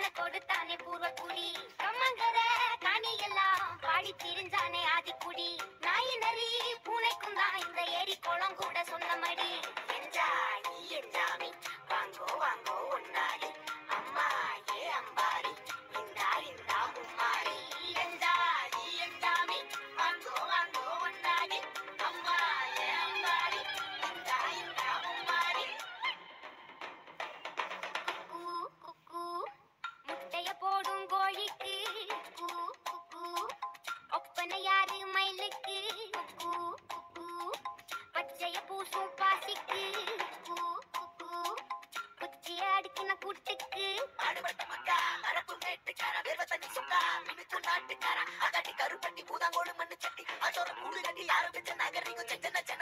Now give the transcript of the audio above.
கொடுத்தானே பூர்வக்குடி கம்மங்கர காணி எல்லாம் பாடி திரிஞ்சானே ஆதிக்குடி நாய் நரி பூனைக்கும் தான் இந்த ஏரி குளம் கூட சொன்னமடி என்ஜாய் என்ஜாமி வாங்கோ வாங்கோ ஒன்னாரி அம்மா ஏ அம்பாரி இந்தா இந்தா மும்மாரி என்ஜாய் என்ஜாமி வாங்கோ வாங்கோ ஒன்னாரி அம்மா ஏ அம்பாரி இந்தா இந்தா மும்மாரி குக்கூ குக்கூ முட்டைய போடும் கோழிக்கு குக்கூ குக்கூ ஒப்பனை யாரு மயிலுக்கு குக்கூ குக்கூ பச்சைய பூசும் பாசிக்கு குக்கூ குக்கூ குச்சிய அடுக்கின கூட்டுக்கு ஆடுபட்ட மக்கா அரப்பு மேட்டுக்கார வேர்வ தண்ணி சுக்கா மினுக்கு நாட்டுக்கார அகட்டி கருப்பட்டி பூதாங்கோடு மண்ணு சட்டி அதோட கூடு கட்டி யாரும் வச்ச நகரிக்கும் செஞ்சன